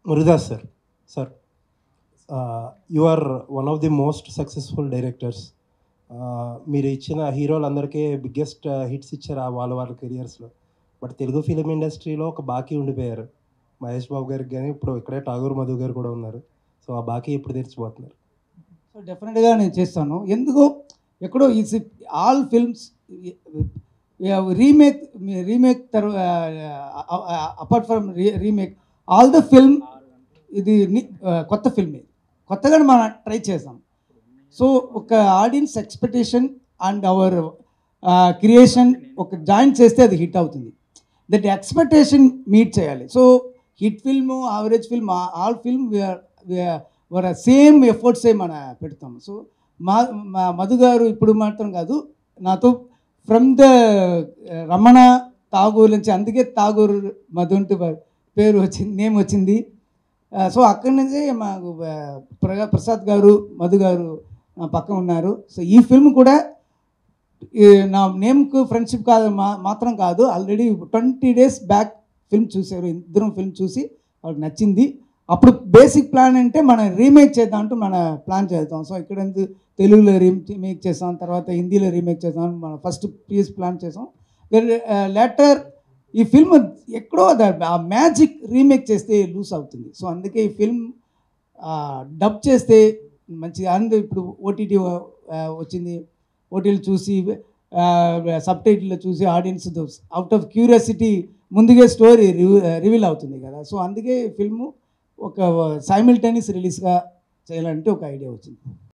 మురుదాస్ sir sir you are one of the most successful directors మీరు ఇచ్చిన హీరోలందరికీ biggest hits ఇచ్చారు ఆ వాళ్ళ వాళ్ళ కెరియర్స్లో బట్ తెలుగు ఫిలిం ఇండస్ట్రీలో ఒక బాకీ ఉండిపోయారు మహేష్ బాబు గారికి కానీ ఇప్పుడు ఇక్కడే టాగూర్ మధు గారు కూడా ఉన్నారు సో ఆ బాకీ ఎప్పుడు తెరిచిపోతున్నారు సో డెఫినెట్గా నేను చేస్తాను ఎందుకో ఎక్కడో ఈ ఆల్ ఫిల్మ్స్ రీమేక్ రీమేక్ తర్వా apart from remake all the film ఇది ని- ఆ, కొత్త ఫిల్మ్ ఇది కొత్తగా మనం ట్రై చేసాం సో ఒక audience expectation and our creation ఒక జాయిన్ చేస్తే అది హిట్ అవుతుంది దట్ ఎక్స్పెక్టేషన్ మీట్ చేయాలి so hit film average film all film were same ఎఫర్ట్సే మన పెడతాం సో మా మా మధు గారు ఇప్పుడు మాత్రం కాదు నాతో ఫ్రమ్ ద రమణ తాగూర్ నుంచి అందుకే తాగూర్ మధు అంటే ప- పేరు వచ్చింది నేమ్ వచ్చింది సో అక్కడి నుంచే మాకు ఆ, ప్రగా ప్రసాద్ గారు మధు గారు నా పక్కన ఉన్నారు సో ఈ ఫిల్మ్ కూడా ఈ నా నేమ్కు ఫ్రెండ్షిప్ కాదు మా మాత్రం కాదు already twenty days back film చూశారు ఇద్దరం ఫిల్మ్ చూసి వాళ్ళకి నచ్చింది అప్పుడు బేసిక్ ప్లాన్ అంటే మనం రీమేక్ చేద్దాం అంటూ మన ప్లాన్ చేద్దాం సో ఇక్కడ ఎందుకు తెలుగులో రీమేక్ చేసాం తర్వాత హిందీలో రీమేక్ చేసాం మన ఫస్ట్ ప్లీజ్ ప్లాన్ చేసాం లెటర్ ఈ ఫిల్మ్ ఎక్కడో ద- ఆ మ్యాజిక్ రీమేక్ చేస్తే లూస్ అవుతుంది సో అందుకే ఈ ఫిల్మ్ డబ్ చేస్తే మంచిది అండ్ ఇప్పుడు ఓటీటీ వచ్చింది ఓటీలు చూసి సబ్ టైటిల్లో చూసి ఆడియన్స్ అవుట్ ఆఫ్ క్యూరియాసిటీ ముందుగా స్టోరీ రివీల్ అవుతుంది కదా సో అందుకే ఫిల్ము ఒక సైమిల్టేనియస్ రిలీజ్గా చేయాలంటే ఒక ఐడియా వచ్చింది